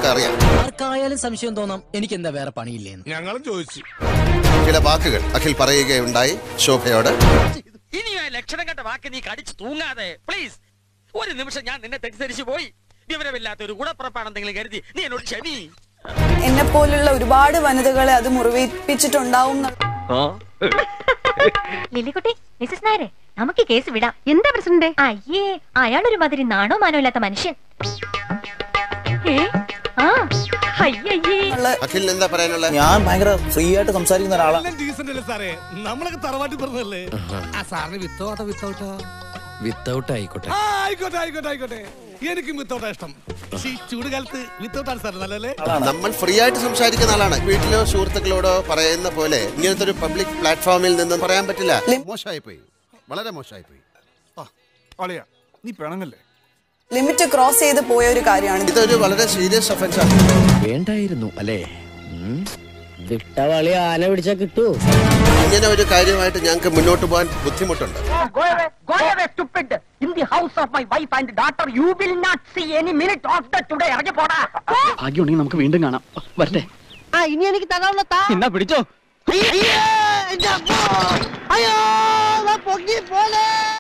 നമുക്ക് അറിയാം ആർക്കായാലും സംശയം തോന്നാം എനിക്ക് എന്താ വേറെ പണിയില്ലേന്ന് ഞങ്ങളും ചോദിച്ചു ചില വാക്കുകൾ അഖിൽ പറയുകയുണ്ടായി ശോഭയോട് ഇനി ആ ലക്ഷണം കണ്ട വാക്ക് നീ കടിച്ചു തൂങ്ങാതെ പ്ലീസ് ഒരു നിമിഷം ഞാൻ നിന്നെ തെറ്റിദ്ധരിച്ചു പോയി വിവരമില്ലാത്ത ഒരു ഗുണപ്പുറപ്പാണെന്തെങ്കിലും കരുതി നീ എന്നോട് ക്ഷമി എന്നെ പോലുള്ള ഒരുപാട് വനിതകളെ അത് മുറിവേൽപ്പിച്ചിട്ടുണ്ടാവും എന്ന് ലില്ലിക്കുട്ടി മിസ്സസ് നായരെ നമുക്ക് ഈ കേസ് വിടാം എന്താ പ്രസിഡന്റ് അയ്യേ അയാളൊരു മാതിരി നാണോ മാനോ ഇല്ലാത്ത മനുഷ്യൻ ഏ? ആ, അയ്യയ്യേ. ഉള്ള അഖിലിന് എന്താ പറയാനുള്ള ഞാൻ ഭയങ്കര ഫ്രീ ആയിട്ട് സംസാരിക്കുന്ന ഒരാളാണ് എല്ലാം ഡീസന്റ് അല്ലേ സാറേ നമ്മളൊക്കെ തറവാട്ടി പറഞ്ഞല്ലേ ആ സാറിന് വിത്തൗട്ടോ വിത്തൗട്ടോ വിത്തൗട്ട് ആയിക്കോട്ടെ ആ ആയിക്കോട്ടെ ആയിക്കോട്ടെ ആയിക്കോട്ടെ എനിക്കും വിത്തൗട്ടാ ഇഷ്ടം പക്ഷേ ഈ ചൂട് കാലത്ത് വിത്തൗട്ടാണ് സാർ നല്ലല്ലേ നമ്മൾ ഫ്രീ ആയിട്ട് സംസാരിക്കുന്ന ആളാണ് വീട്ടിലോ സുഹൃത്തുക്കളോടോ പറയുന്ന പോലെ ഇങ്ങനത്തെ ഒരു പബ്ലിക് പ്ലാറ്റ്ഫോമിൽ നിന്നും പറയാൻ പറ്റില്ല മോശമായി പോയി വളരെ മോശമായി പോയി അളിയാ നീ പിണങ്ങല്ലേ ലിമിറ്റ് ക്രോസ് ചെയ്ത് പോയ ഒരു കാര്യമാണ് ഇതൊരു വളരെ സീരിയസ് ഒഫൻസ് ആണ് വേണ്ടായിരുന്നു അല്ലേ വിട്ടവളി ആന പിടിച്ചാ കിട്ടൂ ഇങ്ങനെ ഒരു കാര്യമായിട്ട് ഞങ്ങൾക്ക് മുന്നോട്ട് പോകാൻ ബുദ്ധിമുട്ടുണ്ട് Go away, go away, stupid! In the house of my wife and daughter, you will not see any minute of the today. ഇറങ്ങി പോടാ ഭാഗ്യമുണ്ടെങ്കിൽ നമുക്ക് വീണ്ടും കാണാം വരട്ടെ ആ ഇനി എനിക്ക് തരാനുള്ള എന്നാ പിടിച്ചോ